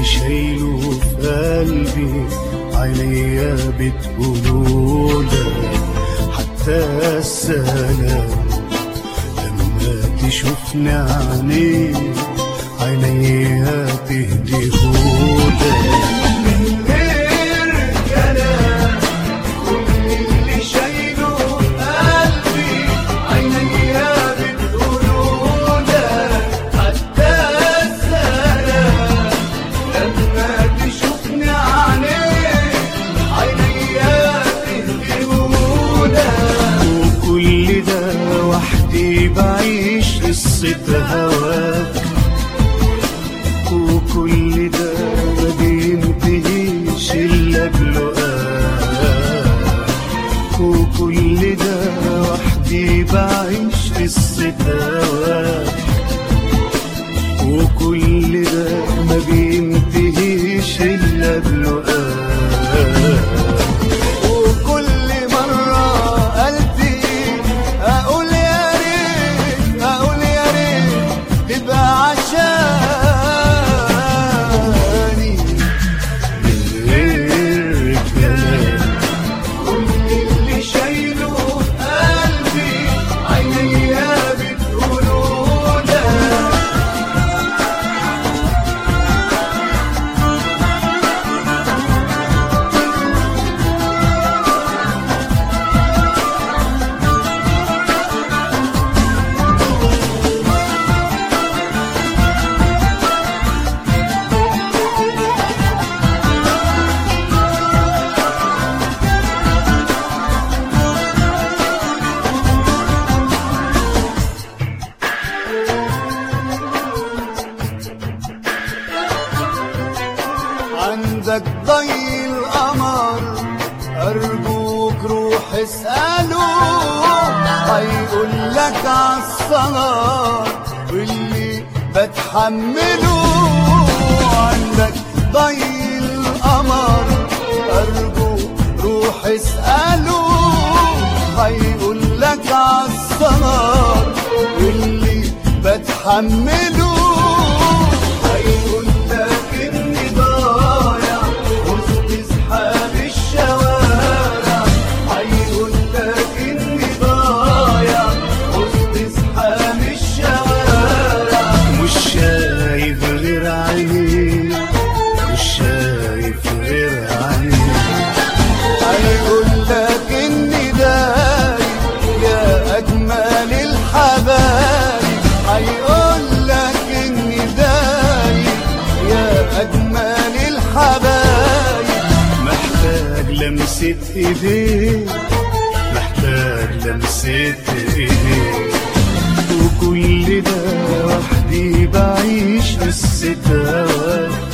اللي شايله في قلبي عينيا بتقولولا حتى السلام لما تشوفني عينيك عينيا تهدي هدى من غير كلام كل اللي شايله في قلبي عينيا بتقولولا حتى السلام لما تشوفني عينيك عينيا تهدي هدى وكل ده وحدي بعيش قصة هواك وكل ده ما بينتهيش إلا بلقاك وكل ده وحدي بعيش قصة هواك وكل ده ما بينتهيش إلا بلقاك وكل مرة قلبي أقول يا ريت أقول يا ريت تبقى عشاني من غير كلام كل اللي شايله في قلبي عينيا بتقولوا ده عندك ضي القمر أرجوك روح اسأله هيقول لك عالصلاة واللي بتحمله عندك ضي القمر أرجوك روح اسأله هيقول لك عالصلاة واللي بتحمله هيقول لك اني ضايع وسط زحام الشوارع هيقول لك اني ضايع وسط زحام الشوارع مش شايف غير عينيك مش شايف غير عينيك هيقول لك اني دايب يا اجمل الحبايب هيقول لك اني دايب يا اجمل الحبايب محتاج لمسة ايديك محتاج لمسة ايديك وكل ده وحدي بعيش قصة هواك